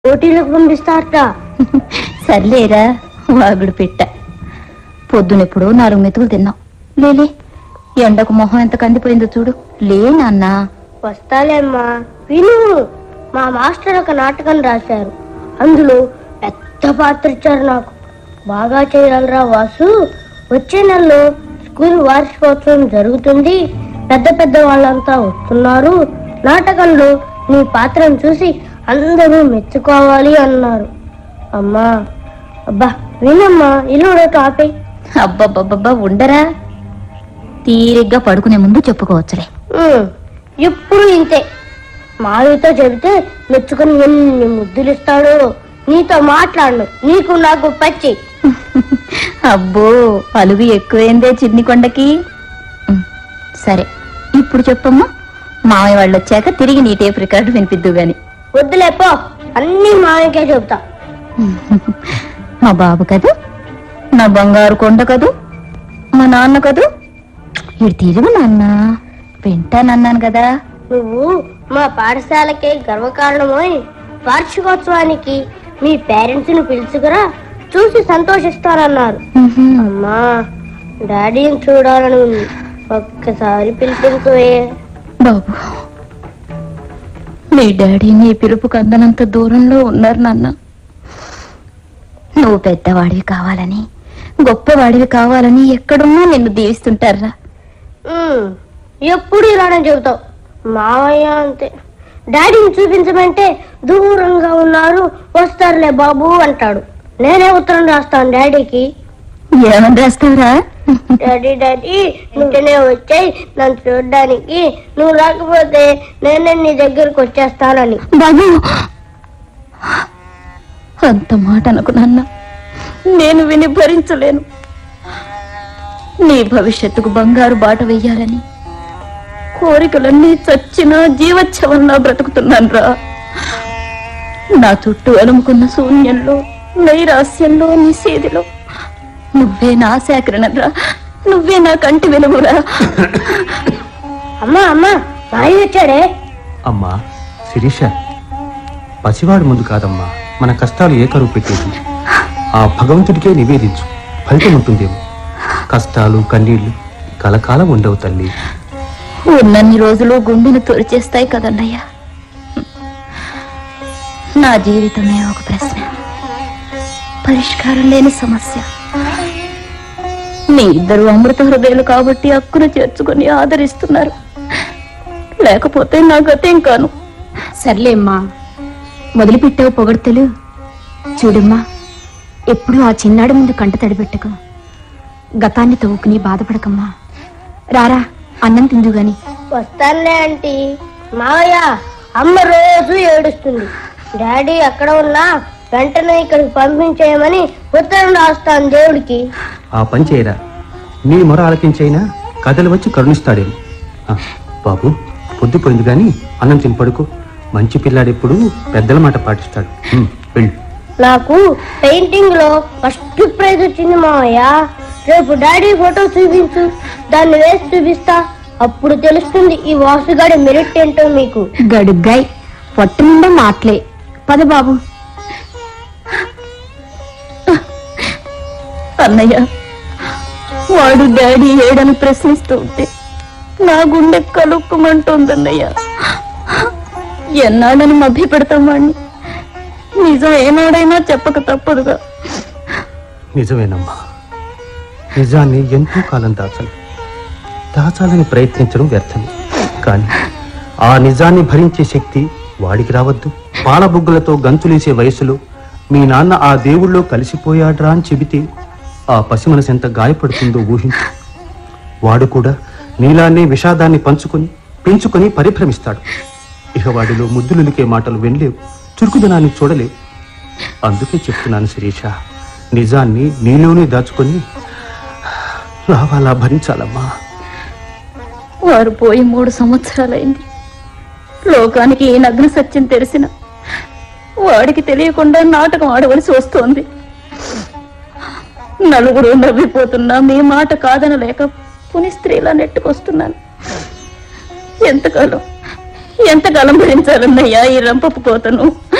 పోటీలకు పంపిస్తారట సర్లేరా వాగుడు పెట్ట పొద్దునెప్పుడు నాలుగు మెతుకులు తిన్నాం లేలే ఎండకు మొహం ఎంత కందిపోయిందో చూడు లే నాన్న వస్తాలేమ్మా విను మా మాస్టర్ ఒక నాటకం రాశారు అందులో పెద్ద పాత్ర ఇచ్చారు నాకు బాగా చేయాలరా వాసు వచ్చే నెలలో స్కూల్ వార్షికోత్సవం జరుగుతుంది పెద్ద పెద్ద వాళ్ళంతా వస్తున్నారు నాటకంలో నీ పాత్రను చూసి అందరూ మెచ్చుకోవాలి అన్నారు అమ్మా అబ్బా వినమ్మా ఇల్లు టాపే అబ్బబ్బబ్బబ్బా ఉండరా తీరిగ్గా పడుకునే ముందు చెప్పుకోవచ్చులే ఉమ్, ఎప్పుడు ఇంతే మావితో చెబితే మెచ్చుకొని ఎన్ని ముద్దులు ఇస్తాడు నీతో మాట్లాడను నీకు నాకు పచ్చి అబ్బో అలుగు ఎక్కువైందే చిన్ని కొండకి ఉమ్, సరే ఇప్పుడు చెప్పమ్మా మామయ్య వాళ్ళు వచ్చాక తిరిగి నీ టేప్ రికార్డు వినిపిద్దు గాని వద్దులేపో అన్ని మావికే చెబుతా మా బాబు కదూ నా బంగారు కొండ కదూ మా నాన్న కదూ ఇటు తిరుగు నాన్న వింటానన్నాను కదా నువ్వు మా పాఠశాలకే గర్వకారణమోయ్ వార్షికోత్సవానికి మీ పేరెంట్స్ ని పిలుచుకురా చూసి సంతోషిస్తారన్నారు ఉహుం. అమ్మా డాడీని చూడాలని ఉంది ఒక్కసారి పిలిపించవే బాబు మీ డాడీ నీ పిలుపుకు అందనంత దూరంలో ఉన్నారు నాన్న నువ్వు పెద్దవాడివి కావాలని గొప్పవాడివి కావాలని ఎక్కడున్నా నిన్ను దీవిస్తుంటారా ఉమ్, ఎప్పుడు ఇలానే చెబుతావు మావయ్య అంతే డాడీని చూపించమంటే దూరంగా ఉన్నారు వస్తారులే బాబు అంటాడు నేనే ఉత్తరం రాస్తాను డాడీకి ఏమని రాస్తావురా డాడీ డాడీ ఇంటనే వచ్చాయి నన్ను చూడడానికి నువ్వు రాకపోతే నేనే నీ దగ్గరకు వచ్చేస్తానని బాబు అంత మాట అనుకు నాన్న నేను విని భరించలేను నీ భవిష్యత్తుకు బంగారు బాట వెయ్యాలని కోరికలన్నీ చచ్చిన జీవచ్ఛవన్నా బ్రతుకుతున్నాను రా నా చుట్టూ అలుముకున్న శూన్యంలో నైరాస్యంలో నిషేధిలో నువ్వే నా సేకరణరా నువ్వే నా కంటి వెలుగురా అమ్మా అమ్మా మాయ వచ్చాడే అమ్మా శిరీష పసివాడు ముందు కాదమ్మా మన కష్టాలు ఏ కరువు పెట్టేది ఆ భగవంతుడికే నివేదించు ఫలితం ఉంటుందేమో కష్టాలు కన్నీళ్లు కలకాలం ఉండవు తల్లి ఉన్నన్ని రోజులు గుండెను తొలిచేస్తాయి కదన్నయ్యా నా జీవితమే ఒక ప్రశ్న పరిష్కారం లేని సమస్య మీ ఇద్దరు అమృత హృదయాలు కాబట్టి హక్కును చేర్చుకొని ఆదరిస్తున్నారు లేకపోతే నా గతేం కాను సర్లేమ్మా మొదలుపెట్టావు పొగడ్తలు చూడమ్మా ఎప్పుడు ఆ చిన్నాడి ముందు కంట తడిపెట్టకు గతాన్ని తవ్వుకుని బాధపడకమ్మా రారా అన్నం తిందు గాని వస్తానులే ఆంటీ మావయ్య అమ్మ రోజు ఏడుస్తుంది డాడీ అక్కడ ఉన్నా వెంటనే ఇక్కడికి పంపించేయమని ఉత్తరం రాస్తాను దేవుడికి ఆ పని చేయరా నీ మొర ఆలకించైనా కథలు వచ్చి కరుణిస్తాడేమో ఆ, బాబు పొద్దుపోయింది గాని అన్నం తిని పడుకో మంచి పిల్లాడెప్పుడు పెద్దల మాట పాటిస్తాడు ఉమ్, వెళ్ళు నాకు పెయింటింగ్ లో ఫస్ట్ ప్రైజ్ వచ్చింది మావయ్య రేపు డాడీ ఫోటో చూపించు దాన్ని వేసి చూపిస్తా అప్పుడు తెలుస్తుంది ఈ వాసుగాడి మెరిట్ ఏంటో మీకు గడుగ్గాయ్ పొట్ట నిండా మాటలే పద బాబు అన్నయ్య వాడు డాడీ ఏడని ప్రశ్నిస్తూ ఉంటే నా గుండె కలుక్కుమంటుందన్నయ్య ఎన్నాడని మభ్య పెడతాం వాణ్ణి నిజం ఏనాడైనా చెప్పక తప్పదుగా నిజమేనమ్మా నిజాన్ని ఎంతో కాలం దాచాలి దాచాలని ప్రయత్నించడం వ్యర్థమే కానీ ఆ నిజాన్ని భరించే శక్తి వాడికి రావద్దు పాలబుగ్గలతో గంతులేసే వయసులో మీ నాన్న ఆ దేవుళ్ళో కలిసిపోయాడ్రా అని చెబితే ఆ పసి మనసు ఎంత గాయపడుతుందో ఊహించు వాడు కూడా నీలానే విషాదాన్ని పంచుకొని పెంచుకొని పరిభ్రమిస్తాడు ఇక వాడిలో ముద్దులులికే మాటలు వినలేవు చురుకుదనాన్ని చూడలేవు అందుకే చెప్తున్నాను శిరీష నిజాన్ని నీలోనే దాచుకొని రావాలా భరించాలమ్మా వారు పోయి మూడు సంవత్సరాలైంది లోకానికి ఈ నగ్న సత్యం తెలిసిన వాడికి తెలియకుండా నాటకం ఆడవలసి వస్తోంది నలుగురు నవ్విపోతున్నా మీ మాట కాదనలేక పుని స్త్రీలా నెట్టుకొస్తున్నాను ఎంతకాలం ఎంతకాలం భరించాలన్నయ్యా ఈ రంపపు కోతను